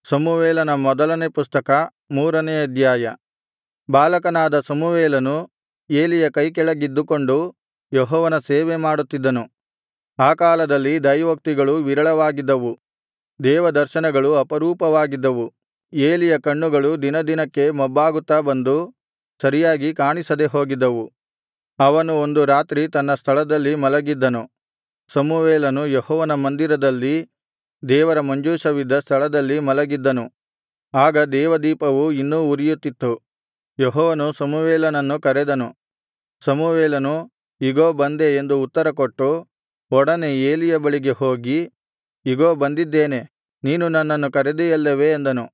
ಸಮುವೇಲನ ಮೊದಲನೇ ಪುಸ್ತಕ ಮೂರನೇ ಅಧ್ಯಾಯ ಬಾಲಕನಾದ ಸಮುವೇಲನು ಏಲಿಯ ಕೈಕೆಳಗಿದ್ದುಕೊಂಡು ಯೆಹೋವನ ಸೇವೆ ಮಾಡುತ್ತಿದ್ದನು ಆ ಕಾಲದಲ್ಲಿ ದೈವೋಕ್ತಿಗಳು ವಿರಳವಾಗಿದ್ದವು ದೇವದರ್ಶನಗಳು ಅಪರೂಪವಾಗಿದ್ದವು ಏಲಿಯ ಕಣ್ಣುಗಳು ದಿನದಿನಕ್ಕೆ ಮೊಬ್ಬಾಗುತ್ತಾ ಬಂದು ಸರಿಯಾಗಿ ಕಾಣಿಸದೆ ಹೋಗಿದ್ದವು ಅವನು ಒಂದು ರಾತ್ರಿ ತನ್ನ ಸ್ಥಳದಲ್ಲಿ ಮಲಗಿದ್ದನು ಸಮುವೇಲನು ಯೆಹೋವನ ಮಂದಿರದಲ್ಲಿ ದೇವರ ಮಂಜೂಷವಿದ್ದ ಸ್ಥಳದಲ್ಲಿ ಮಲಗಿದ್ದನು ಆಗ ದೇವದೀಪವು ಇನ್ನೂ ಉರಿಯುತ್ತಿತ್ತು ಯೆಹೋವನು ಸಮುವೇಲನನ್ನು ಕರೆದನು ಸಮುವೇಲನು ಇಗೋ ಬಂದೆ ಎಂದು ಉತ್ತರಕೊಟ್ಟು ಒಡನೆ ಏಲಿಯ ಬಳಿಗೆ ಹೋಗಿ ಇಗೋ ಬಂದಿದ್ದೇನೆ ನೀನು ನನ್ನನ್ನು ಕರೆದೆಯಲ್ಲವೇ ಅಂದನು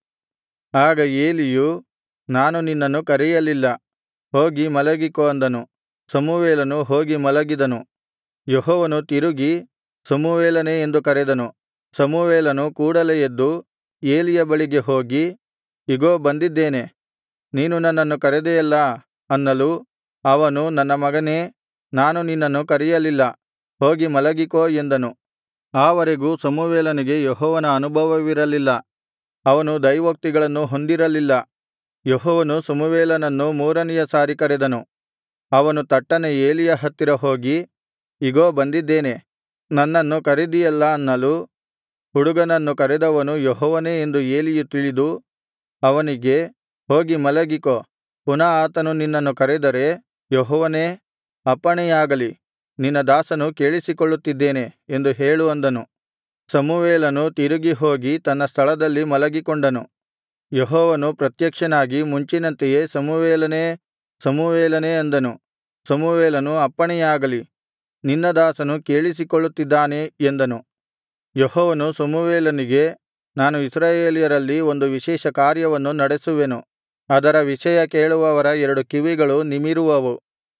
ಆಗ ಏಲಿಯು ನಾನು ನಿನ್ನನ್ನು ಕರೆಯಲಿಲ್ಲ ಹೋಗಿ ಮಲಗಿಕೋ ಅಂದನು ಸಮುವೇಲನು ಹೋಗಿ ಮಲಗಿದನು ಯೆಹೋವನು ತಿರುಗಿ ಸಮುವೇಲನೇ ಎಂದು ಕರೆದನು ಸಮುವೇಲನು ಕೂಡಲೆ ಎದ್ದು ಏಲಿಯ ಬಳಿಗೆ ಹೋಗಿ ಇಗೋ ಬಂದಿದ್ದೇನೆ ನೀನು ನನ್ನನ್ನು ಕರೆದೆಯಲ್ಲಾ ಅನ್ನಲು ಅವನು ನನ್ನ ಮಗನೇ ನಾನು ನಿನ್ನನ್ನು ಕರೆಯಲಿಲ್ಲ ಹೋಗಿ ಮಲಗಿಕೋ ಎಂದನು ಆ ವರೆಗೂ ಸಮುವೇಲನಿಗೆ ಯೆಹೋವನ ಅನುಭವವಿರಲಿಲ್ಲ ಅವನು ದೈವೋಕ್ತಿಗಳನ್ನು ಹೊಂದಿರಲಿಲ್ಲ ಯೆಹೋವನು ಸಮುವೇಲನನ್ನು ಮೂರನೆಯ ಸಾರಿ ಕರೆದನು ಅವನು ತಟ್ಟನೆ ಏಲಿಯ ಹತ್ತಿರ ಹೋಗಿ ಇಗೋ ಬಂದಿದ್ದೇನೆ ನನ್ನನ್ನು ಕರೆದಿಯಲ್ಲಾ ಅನ್ನಲು ಹುಡುಗನನ್ನು ಕರೆದವನು ಯೆಹೋವನೇ ಎಂದು ಏಲಿಯು ತಿಳಿದು ಅವನಿಗೆ ಹೋಗಿ ಮಲಗಿಕೋ ಪುನಃ ಆತನು ನಿನ್ನನ್ನು ಕರೆದರೆ ಯೆಹೋವನೇ ಅಪ್ಪಣೆಯಾಗಲಿ ನಿನ್ನ ದಾಸನು ಕೇಳಿಸಿಕೊಳ್ಳುತ್ತಿದ್ದೇನೆ ಎಂದು ಹೇಳು ಅಂದನು ಸಮುವೇಲನು ತಿರುಗಿ ಹೋಗಿ ತನ್ನ ಸ್ಥಳದಲ್ಲಿ ಮಲಗಿಕೊಂಡನು ಯೆಹೋವನು ಪ್ರತ್ಯಕ್ಷನಾಗಿ ಮುಂಚಿನಂತೆಯೇ ಸಮುವೇಲನೇ ಸಮುವೇಲನೇ ಅಂದನು ಸಮುವೇಲನು ಅಪ್ಪಣೆಯಾಗಲಿ ನಿನ್ನ ದಾಸನು ಕೇಳಿಸಿಕೊಳ್ಳುತ್ತಿದ್ದಾನೆ ಎಂದನು ಯೆಹೋವನು ಸಮುವೇಲನಿಗೆ ನಾನು ಇಸ್ರಾಯೇಲ್ಯರಲ್ಲಿ ಒಂದು ವಿಶೇಷ ಕಾರ್ಯವನ್ನು ನಡೆಸುವೆನು ಅದರ ವಿಷಯ ಕೇಳುವವರ ಎರಡು ಕಿವಿಗಳು ನಿಮಿರುವವು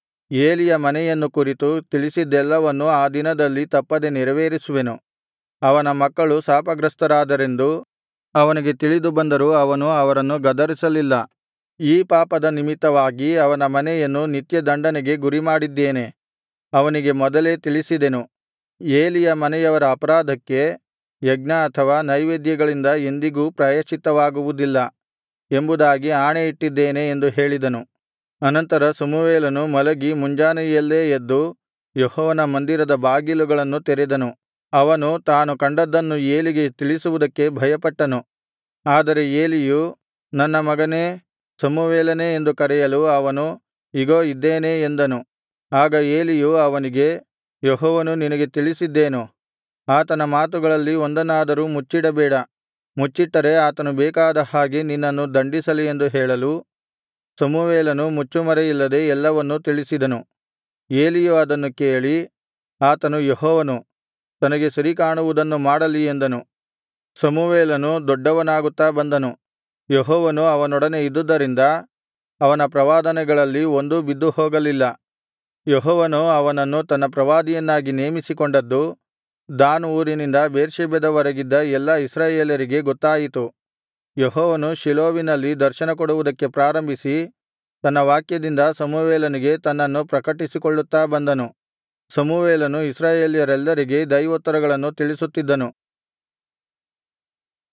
ಏಲಿಯ ಮನೆಯನ್ನು ಕುರಿತು ತಿಳಿಸಿದ್ದೆಲ್ಲವನ್ನು ಆ ದಿನದಲ್ಲಿ ತಪ್ಪದೆ ನೆರವೇರಿಸುವೆನು ಅವನ ಮಕ್ಕಳು ಶಾಪಗ್ರಸ್ತರಾದರೆಂದು ಅವನಿಗೆ ತಿಳಿದು ಬಂದರೂ ಅವನು ಅವರನ್ನು ಗದರಿಸಲಿಲ್ಲ ಈ ಪಾಪದ ನಿಮಿತ್ತವಾಗಿ ಅವನ ಮನೆಯನ್ನು ನಿತ್ಯ ದಂಡನೆಗೆ ಗುರಿಮಾಡಿದ್ದೇನೆ ಅವನಿಗೆ ಮೊದಲೇ ತಿಳಿಸಿದೆನು ಏಲಿಯ ಮನೆಯವರ ಅಪರಾಧಕ್ಕೆ ಯಜ್ಞ ಅಥವಾ ನೈವೇದ್ಯಗಳಿಂದ ಎಂದಿಗೂ ಪ್ರಾಯಶ್ಚಿತ್ತವಾಗುವುದಿಲ್ಲ ಎಂಬುದಾಗಿ ಆಣೆಯಿಟ್ಟಿದ್ದೇನೆ ಎಂದು ಹೇಳಿದನು ಅನಂತರ ಸಮುವೇಲನು ಮಲಗಿ ಮುಂಜಾನೆಯಲ್ಲೇ ಎದ್ದು ಯೆಹೋವನ ಮಂದಿರದ ಬಾಗಿಲುಗಳನ್ನು ತೆರೆದನು ಅವನು ತಾನು ಕಂಡದ್ದನ್ನು ಏಲಿಗೆ ತಿಳಿಸುವುದಕ್ಕೆ ಭಯಪಟ್ಟನು ಆದರೆ ಏಲಿಯು ನನ್ನ ಮಗನೇ ಸಮುವೇಲನೇ ಎಂದು ಕರೆಯಲು ಅವನು ಇಗೋ ಇದ್ದೇನೆ ಎಂದನು ಆಗ ಏಲಿಯು ಅವನಿಗೆ ಯೆಹೋವನು ನಿನಗೆ ತಿಳಿಸಿದ್ದೇನು ಆತನ ಮಾತುಗಳಲ್ಲಿ ಒಂದನ್ನಾದರೂ ಮುಚ್ಚಿಡಬೇಡ ಮುಚ್ಚಿಟ್ಟರೆ ಆತನು ಬೇಕಾದ ಹಾಗೆ ನಿನ್ನನ್ನು ದಂಡಿಸಲಿ ಎಂದು ಹೇಳಲು ಸಮುವೇಲನು ಮುಚ್ಚುಮರೆಯಿಲ್ಲದೆ ಎಲ್ಲವನ್ನೂ ತಿಳಿಸಿದನು ಏಲಿಯು ಅದನ್ನು ಕೇಳಿ ಆತನು ಯೆಹೋವನು ತನಗೆ ಸರಿಕಾಣುವುದನ್ನು ಮಾಡಲಿ ಎಂದನು ಸಮುವೇಲನು ದೊಡ್ಡವನಾಗುತ್ತಾ ಬಂದನು ಯೆಹೋವನು ಅವನೊಡನೆ ಇದ್ದುದರಿಂದ ಅವನ ಪ್ರವಾದನೆಗಳಲ್ಲಿ ಒಂದೂ ಬಿದ್ದುಹೋಗಲಿಲ್ಲ ಯೆಹೋವನು ಅವನನ್ನು ತನ್ನ ಪ್ರವಾದಿಯನ್ನಾಗಿ ನೇಮಿಸಿಕೊಂಡದ್ದು ದಾನ್ ಊರಿನಿಂದ ಬೇರ್ಷೆಬದವರೆಗಿದ್ದ ಎಲ್ಲಾ ಇಸ್ರಾಯೇಲರಿಗೆ ಗೊತ್ತಾಯಿತು ಯೆಹೋವನು ಶಿಲೋವಿನಲ್ಲಿ ದರ್ಶನಕೊಡುವುದಕ್ಕೆ ಪ್ರಾರಂಭಿಸಿ ತನ್ನ ವಾಕ್ಯದಿಂದ ಸಮುವೇಲನಿಗೆ ತನ್ನನ್ನು ಪ್ರಕಟಿಸಿಕೊಳ್ಳುತ್ತಾ ಬಂದನು ಸಮುವೇಲನು ಇಸ್ರಾಯೇಲ್ಯರೆಲ್ಲರಿಗೆ ದೈವೋತ್ತರಗಳನ್ನು ತಿಳಿಸುತ್ತಿದ್ದನು